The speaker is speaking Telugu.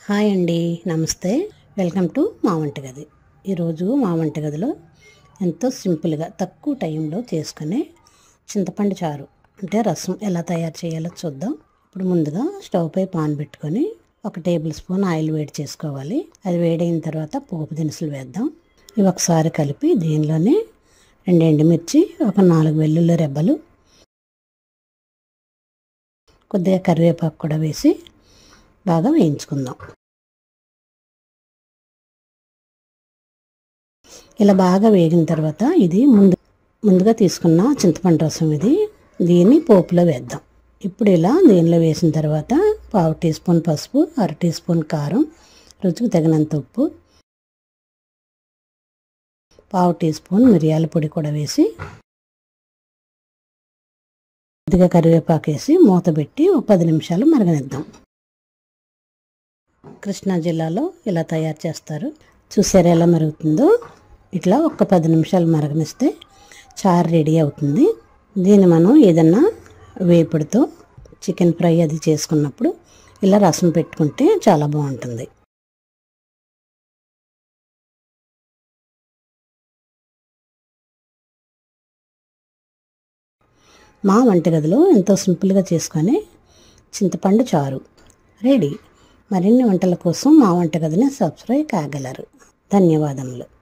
హాయ్ అండి నమస్తే వెల్కమ్ టు మా వంటగది ఈరోజు మా వంటగదిలో ఎంతో సింపుల్గా తక్కువ టైంలో చేసుకునే చింతపండు చారు అంటే రసం ఎలా తయారు చేయాలో చూద్దాం ఇప్పుడు ముందుగా స్టవ్ పై పాన్ పెట్టుకొని ఒక టేబుల్ స్పూన్ ఆయిల్ వేడి చేసుకోవాలి అది వేడైన తర్వాత పోపు దినుసులు వేద్దాం ఇవి ఒకసారి కలిపి దీనిలోనే రెండు ఎండుమిర్చి ఒక నాలుగు వెల్లుల్లి రెబ్బలు కొద్దిగా కరివేపాకు కూడా వేసి బాగా వేయించుకుందాం ఇలా బాగా వేగిన తర్వాత ఇది ముందు ముందుగా తీసుకున్న చింతపండు రసం ఇది దీన్ని పోపులో వేద్దాం ఇప్పుడు ఇలా దీనిలో వేసిన తర్వాత పావు టీ స్పూన్ పసుపు అర టీ స్పూన్ కారం రుచికి తగినంత ఉప్పు పావు టీ స్పూన్ మిరియాల పొడి కూడా వేసి కొద్దిగా కరివేపాకు వేసి మూత పెట్టి ఒక పది నిమిషాలు మరగనిద్దాం కృష్ణా జిల్లాలో ఇలా తయారు చేస్తారు చూసారా ఎలా మరుగుతుందో ఇట్లా ఒక పది నిమిషాలు మరగనిస్తే చారు రెడీ అవుతుంది దీన్ని మనం ఏదన్నా వేపుడుతో చికెన్ ఫ్రై అది చేసుకున్నప్పుడు ఇలా రసం పెట్టుకుంటే చాలా బాగుంటుంది మా వంటగదిలో ఎంతో సింపుల్గా చేసుకొని చింతపండు చారు రెడీ మరిన్ని వంటల కోసం మా వంటగదిని సబ్స్క్రైబ్ కాగలరు ధన్యవాదములు